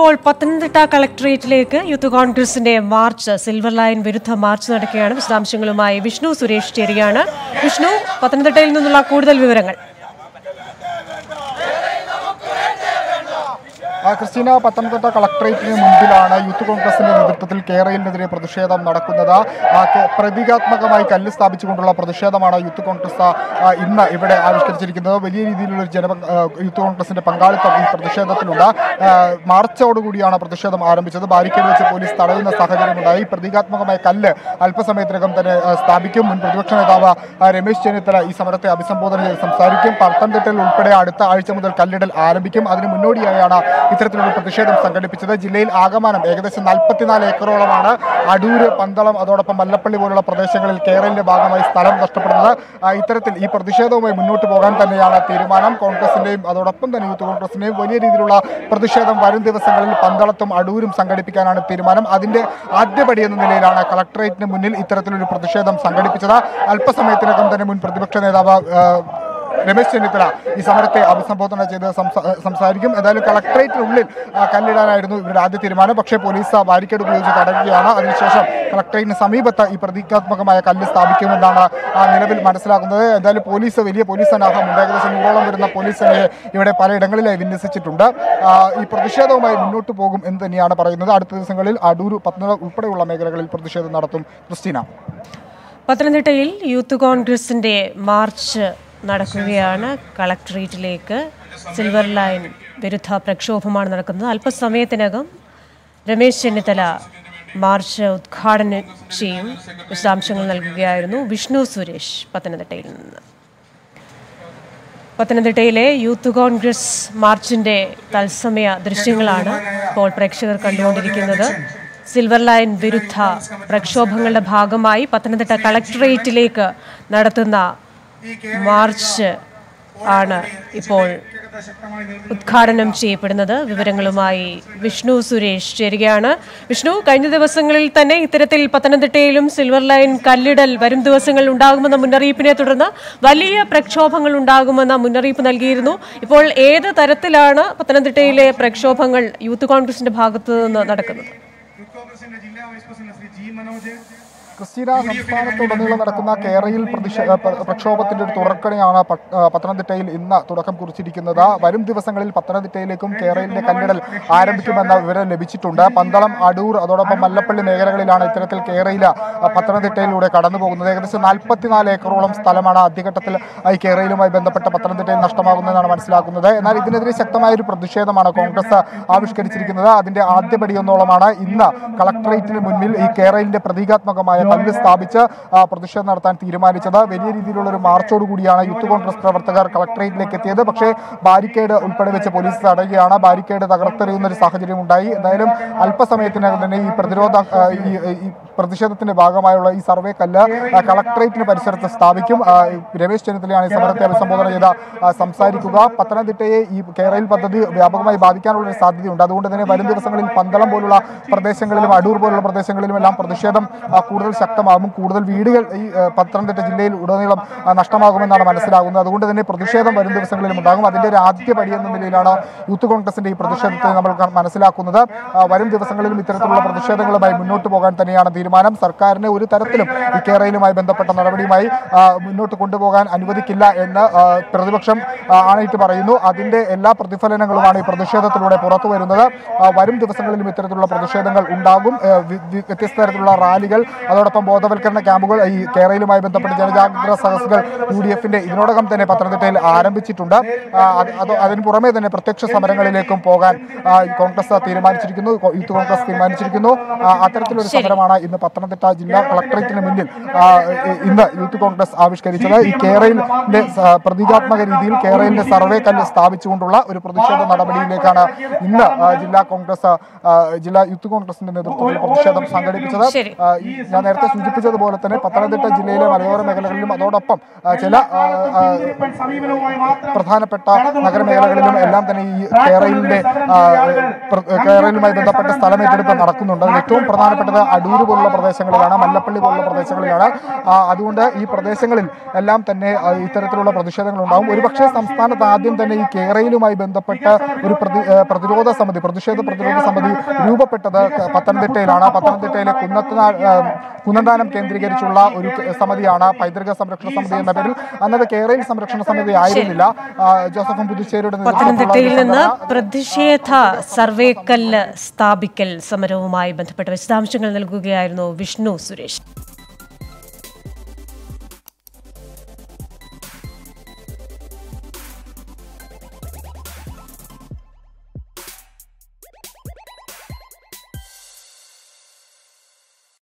ഇപ്പോൾ പത്തനംതിട്ട കളക്ടറേറ്റിലേക്ക് യൂത്ത് കോൺഗ്രസിന്റെ മാർച്ച് സിൽവർ ലൈൻ വിരുദ്ധ മാർച്ച് നടക്കുകയാണ് വിശദാംശങ്ങളുമായി വിഷ്ണു സുരേഷ് ചേരുകയാണ് വിഷ്ണു പത്തനംതിട്ടയിൽ നിന്നുള്ള കൂടുതൽ വിവരങ്ങൾ ആ, ക്രിസ്റ്റീന പത്തനംതിട്ട കളക്ടറേറ്റിന് മുൻപിലാണ് യൂത്ത് കോൺഗ്രസിന്റെ നേതൃത്വത്തിൽ കേരളത്തിനെതിരെ പ്രതിഷേധം നടക്കുന്നത് ആ, കെ- പ്രതീകാത്മകമായി കല്ല് സ്ഥാപിച്ചുകൊണ്ടുള്ള പ്രതിഷേധമാണ് യൂത്ത് കോൺഗ്രസ് ആ, ഇന്ന് ഇവിടെ ആവിഷ്കരിച്ചിരിക്കുന്നത് വലിയ രീതിയിലുള്ള ഒരു ജന ആ, യൂത്ത് കോൺഗ്രസിന്റെ പങ്കാളിത്തം ഈ പ്രതിഷേധത്തിലുണ്ട് ആ, മാർച്ചോടുകൂടിയാണ് പ്രതിഷേധം ആരംഭിച്ചത് ബാരിക്കേഡ് വെച്ച് പോലീസ് തടയുന്ന സാഹചര്യമുണ്ടായി പ്രതീകാത്മകമായ കല്ല് അല്പസമയത്തിനകം തന്നെ ആ, സ്ഥാപിക്കും മുൻ പ്രതിപക്ഷ നേതാവ് ആ, രമേശ് ചെന്നിത്തല ഈ സമരത്തെ അഭിസംബോധന ചെയ്ത് സംസാരിക്കും പത്തനംതിട്ടയിൽ ഉൾപ്പെടെ അടുത്ത ആഴ്ച മുതൽ കല്ലിടൽ ആരംഭിക്കും അതിന് മുന്നോടിയായാണ് ഇത്തരത്തിലൊരു പ്രതിഷേധം സംഘടിപ്പിച്ചത് ജില്ലയിൽ ആകമാനം ഏകദേശം നാൽപ്പത്തിനാല് ഏക്കറോളമാണ് അടൂര് പന്തളം അതോടൊപ്പം മല്ലപ്പള്ളി പോലുള്ള പ്രദേശങ്ങളിൽ കേരളിന്റെ ഭാഗമായി സ്ഥലം നഷ്ടപ്പെടുന്നത് ആ, ഇത്തരത്തിൽ ഈ പ്രതിഷേധവുമായി മുന്നോട്ട് പോകാൻ തന്നെയാണ് തീരുമാനം കോൺഗ്രസിന്റെയും അതോടൊപ്പം തന്നെ യൂത്ത് കോൺഗ്രസിന്റെയും വലിയ രീതിയിലുള്ള പ്രതിഷേധം വരും ദിവസങ്ങളിൽ പന്തളത്തും അടൂരും സംഘടിപ്പിക്കാനാണ് തീരുമാനം അതിന്റെ ആദ്യപടി എന്ന നിലയിലാണ് കളക്ടറേറ്റിന് മുന്നിൽ ഇത്തരത്തിലൊരു പ്രതിഷേധം സംഘടിപ്പിച്ചത് അല്പസമയത്തിനകം തന്നെ മുൻ പ്രതിപക്ഷ നേതാവ് ആ, രമേശ് ചെന്നിത്തല ഈ സമരത്തെ അഭിസംബോധന ചെയ്ത് സംസാ- സംസാരിക്കും എന്തായാലും കളക്ടറേറ്റിനുള്ളിൽ ആ, കല്ലിടാനായിരുന്നു ഇവരുടെ ആദ്യ തീരുമാനം പക്ഷേ പോലീസ് ബാരിക്കേഡ് ഉപയോഗിച്ച് തടയുകയാണ് അതിനുശേഷം കളക്ടറേറ്റിന് സമീപത്ത് ഈ പ്രതീകാത്മകമായ കല്ല് സ്ഥാപിക്കുമെന്നാണ് ആ, നിലവിൽ മനസ്സിലാക്കുന്നത് എന്തായാലും പോലീസ് വലിയ പോലീസ് സന്നാഹമുണ്ട് ഏകദേശം നൂറോളം വരുന്ന പോലീസ് സേനയെ ഇവിടെ പലയിടങ്ങളിലായി വിന്യസിച്ചിട്ടുണ്ട് ആ, ഈ പ്രതിഷേധവുമായി മുന്നോട്ട് പോകും എന്ന് തന്നെയാണ് പറയുന്നത് അടുത്ത ദിവസങ്ങളിൽ അടൂർ പത്തനംതിട്ട ഉൾപ്പെടെയുള്ള മേഖലകളിൽ പ്രതിഷേധം നടത്തും ക്രിസ്റ്റീന പത്തനംതിട്ടയിൽ യൂത്ത് കോൺഗ്രസിന്റെ മാർച്ച് നടക്കുകയാണ് കളക്ടറേറ്റിലേക്ക് സിൽവർ ലൈൻ വിരുദ്ധ പ്രക്ഷോഭമാണ് നടക്കുന്നത് അല്പസമയത്തിനകം രമേശ് ചെന്നിത്തല മാർച്ച് ഉദ്ഘാടനം ചെയ്യും വിശദാംശങ്ങൾ നൽകുകയായിരുന്നു വിഷ്ണു സുരേഷ് പത്തനംതിട്ടയിൽ നിന്ന് പത്തനംതിട്ടയിലെ യൂത്ത് കോൺഗ്രസ് മാർച്ചിന്റെ തത്സമയ ദൃശ്യങ്ങളാണ് ഇപ്പോൾ പ്രേക്ഷകർ കണ്ടുകൊണ്ടിരിക്കുന്നത് സിൽവർ ലൈൻ വിരുദ്ധ പ്രക്ഷോഭങ്ങളുടെ ഭാഗമായി പത്തനംതിട്ട കളക്ടറേറ്റിലേക്ക് നടത്തുന്ന മാർച്ച് ആണ് ഇപ്പോൾ ഉദ്ഘാടനം ചെയ്യപ്പെടുന്നത് വിവരങ്ങളുമായി വിഷ്ണു സുരേഷ് ചേരുകയാണ് വിഷ്ണു കഴിഞ്ഞ ദിവസങ്ങളിൽ തന്നെ ഇത്തരത്തിൽ പത്തനംതിട്ടയിലും സിൽവർ ലൈൻ കല്ലിടൽ വരും ദിവസങ്ങളിൽ ഉണ്ടാകുമെന്ന മുന്നറിയിപ്പിനെ തുടർന്ന് വലിയ പ്രക്ഷോഭങ്ങൾ ഉണ്ടാകുമെന്ന മുന്നറിയിപ്പ് നൽകിയിരുന്നു ഇപ്പോൾ ഏത് തരത്തിലാണ് പത്തനംതിട്ടയിലെ പ്രക്ഷോഭങ്ങൾ യൂത്ത് കോൺഗ്രസിന്റെ ഭാഗത്തു നിന്ന് നടക്കുന്നത് യൂത്ത് കോൺഗ്രസിന്റെ ജില്ലാ vice president Shri G Manoj Christina സംസ്ഥാനത്തുടനീളം നടക്കുന്ന കേരളയിൽ പ്രതിഷേ പ്ര- പ്രക്ഷോഭത്തിന്റെ ഒരു തുടർക്കണിയാണ് പട്ട്- ആ, പത്തനംതിട്ടയിൽ ഇന്ന് തുടക്കം കുറിച്ചിരിക്കുന്നത് വരും ദിവസങ്ങളിൽ പത്തനംതിട്ടയിലേക്കും കേരളയിലെ കല്ലിടൽ ആരംഭിക്കുമെന്ന വിവരം ലഭിച്ചിട്ടുണ്ട് പന്തളം അടൂർ അതോടൊപ്പം മല്ലപ്പള്ളി മേഖലകളിലാണ് ഇത്തരത്തിൽ കേരളയില ആ, പത്തനംതിട്ടയിലൂടെ കടന്നു പോകുന്നത് ഏകദേശം നാൽപ്പത്തിനാല് ഏക്കറോളം സ്ഥലമാണ് ആദ്യഘട്ടത്തിൽ ഈ കേരളയിലുമായി ബന്ധപ്പെട്ട പത്തനംതിട്ടയിൽ നഷ്ടമാകുന്നതെന്നാണ് മനസ്സിലാക്കുന്നത് എന്നാൽ ഇതിനെതിരെ ശക്തമായ ഒരു പ്രതിഷേധമാണ് കോൺഗ്രസ് ആവിഷ്കരിച്ചിരിക്കുന്നത് അതിന്റെ ആദ്യപടി എന്നോളമാണ് ഇന്ന് കളക്ടറേറ്റിന് മുന്നിൽ ഈ കേരളിന്റെ പ്രതീകാത്മകമായ കല്ല് സ്ഥാപിച്ച് ആ, പ്രതിഷേധം നടത്താൻ തീരുമാനിച്ചത് വലിയ രീതിയിലുള്ള ഒരു മാർച്ചോട് കൂടിയാണ് യൂത്ത് കോൺഗ്രസ് പ്രവർത്തകർ കളക്ടറേറ്റിലേക്ക് എത്തിയത് പക്ഷേ ബാരിക്കേഡ് ഉൾപ്പെടെ വെച്ച് പോലീസ് തടയുകയാണ് ബാരിക്കേഡ് തകർത്തെറിയുന്ന ഒരു സാഹചര്യം ഉണ്ടായി എന്തായാലും അല്പസമയത്തിനകം തന്നെ ഈ പ്രതിരോധ ആ, ഈ ഈ പ്രതിഷേധത്തിന്റെ ഭാഗമായുള്ള ഈ സർവേ കല്ല് ആ, കളക്ടറേറ്റിന് പരിസരത്ത് സ്ഥാപിക്കും ആ, രമേശ് ചെന്നിത്തലയാണ് ഈ സമരത്തെ അഭിസംബോധന ചെയ്ത ആ, സംസാരിക്കുക പത്തനംതിട്ടയെ ഈ കേരളയിൽ പദ്ധതി വ്യാപകമായി ബാധിക്കാനുള്ള ഒരു സാധ്യതയുണ്ട് അതുകൊണ്ട് തന്നെ വരും ദിവസങ്ങളിൽ പന്തളം പോലുള്ള പ്രദേശങ്ങളിലും അടൂർ പോലുള്ള പ്രദേശങ്ങളിലും എല്ലാം പ്രതിഷേധം ആ, കൂടുതൽ ശക്തമാകും കൂടുതൽ വീടുകൾ ഈ ആ, പത്തനംതിട്ട ജില്ലയിൽ ഉടനീളം ആ, നഷ്ടമാകുമെന്നാണ് മനസ്സിലാകുന്നത് അതുകൊണ്ട് തന്നെ പ്രതിഷേധം വരും ദിവസങ്ങളിലും ഉണ്ടാകും അതിന്റെ ഒരു ആദ്യ പടി എന്ന നിലയിലാണ് യൂത്ത് കോൺഗ്രസിന്റെ ഈ പ്രതിഷേധത്തെ നമ്മൾ ക- മനസ്സിലാക്കുന്നത് ആ, വരും ദിവസങ്ങളിലും ഇത്തരത്തിലുള്ള പ്രതിഷേധങ്ങളുമായി മുന്നോട്ട് പോകാൻ തന്നെയാണ് തീരുമാനം സർക്കാരിനെ ഒരു തരത്തിലും ഈ കേരളയിലുമായി ബന്ധപ്പെട്ട നടപടിയുമായി ആ, മുന്നോട്ട് കൊണ്ടുപോകാൻ അനുവദിക്കില്ല എന്ന് ആ, പ്രതിപക്ഷം ആ, ആണയിട്ട് പറയുന്നു അതിന്റെ എല്ലാ പ്രതിഫലനങ്ങളുമാണ് ഈ പ്രതിഷേധത്തിലൂടെ പുറത്തു വരുന്നത് ആ, വരും ദിവസങ്ങളിലും ഇത്തരത്തിലുള്ള പ്രതിഷേധങ്ങൾ ഉണ്ടാകും ആ, വി- വി- വ്യത്യസ്ത തരത്തിലുള്ള റാലികൾ അതോടൊപ്പം ബോധവൽക്കരണ ക്യാമ്പുകൾ ഈ കേരളയിലുമായി ബന്ധപ്പെട്ട ജനജാഗ്രത സദസ്സുകൾ യു ഡി എഫിന്റെ ഇതിനോടകം തന്നെ പത്തനംതിട്ടയിൽ ആരംഭിച്ചിട്ടുണ്ട് ആ, അത് അത് അതിന് പുറമെ തന്നെ പ്രത്യക്ഷ സമരങ്ങളിലേക്കും പോകാൻ ആ, ഈ കോൺഗ്രസ് തീരുമാനിച്ചിരിക്കുന്നു കോ- യൂത്ത് കോൺഗ്രസ് തീരുമാനിച്ചിരിക്കുന്നു ആ, അത്തരത്തിലൊരു സമരമാണ് ഇന്ന് പത്തനംതിട്ട ജില്ലാ കളക്ടറേറ്റിന് മുന്നിൽ ആ, ഇ- ഇന്ന് യൂത്ത് കോൺഗ്രസ് ആവിഷ്കരിച്ചത് ഈ കേരളിന്റെ സ- പ്രതീകാത്മക രീതിയിൽ കേരളിന്റെ സർവേ കല്ല് സ്ഥാപിച്ചുകൊണ്ടുള്ള ഒരു പ്രതിഷേധ നടപടിയിലേക്കാണ് ഇന്ന് ആ, ജില്ലാ കോൺഗ്രസ് ആ, ജില്ലാ യൂത്ത് കോൺഗ്രസിന്റെ നേതൃത്വത്തിൽ പ്രതിഷേധം സംഘടിപ്പിച്ചത് ശരി. ആ, ഈ ഞാൻ നേരത്തെ സൂചിപ്പിച്ചതുപോലെ തന്നെ പത്തനംതിട്ട ജില്ലയിലെ മലയോര മേഖലകളിലും അതോടൊപ്പം ആ, ചില ആ, ആ, സമീപനവുമായി മാത്രം പ്രധാനപ്പെട്ട നഗരമേഖലകളിലും എല്ലാം തന്നെ ഈ കേരളിന്റെ ആ, പ്ര- കേരളവുമായി ബന്ധപ്പെട്ട സ്ഥലമേറ്റെടുപ്പ് നടക്കുന്നുണ്ട് അതിൽ ഏറ്റവും പ്രധാനപ്പെട്ടത് അടൂര് പോലുള്ള പ്രദേശങ്ങളിലാണ് മല്ലപ്പള്ളി പോലുള്ള പ്രദേശങ്ങളിലാണ് ആ, അതുകൊണ്ട് ഈ പ്രദേശങ്ങളിൽ എല്ലാം തന്നെ ആ, ഇത്തരത്തിലുള്ള പ്രതിഷേധങ്ങൾ ഉണ്ടാകും ഒരുപക്ഷെ സംസ്ഥാനത്ത് ആദ്യം തന്നെ ഈ കേരളയിലുമായി ബന്ധപ്പെട്ട ഒരു പ്രതി ആ, പ്രതിരോധ സമിതി പ്രതിഷേധ പ്രതിരോധ സമിതി രൂപപ്പെട്ടത് ക- പത്തനംതിട്ടയിലാണ് പത്തനംതിട്ടയിലെ കുന്നത്തനാ ആ, കുന്നന്താനം കേന്ദ്രീകരിച്ചുള്ള ഒരു ക- സമിതിയാണ് പൈതൃക സംരക്ഷണ സമിതി എന്ന പേരിൽ അന്നത് കേരള സംരക്ഷണ സമിതി ആയിരുന്നില്ല ആ, ജോസഫും പുതുച്ചേരിയുടെ നേതൃത്വത്തിലുള്ള പത്തനംതിട്ടയിൽ ഒരു നിന്ന് സംഘടന പ്രതിഷേധ സർവേക്കല്ല് സ്ഥാപിക്കൽ സമരവുമായി ബന്ധപ്പെട്ട വിശദാംശങ്ങൾ നൽകുകയായിരുന്നു വിഷ്ണു സുരേഷ്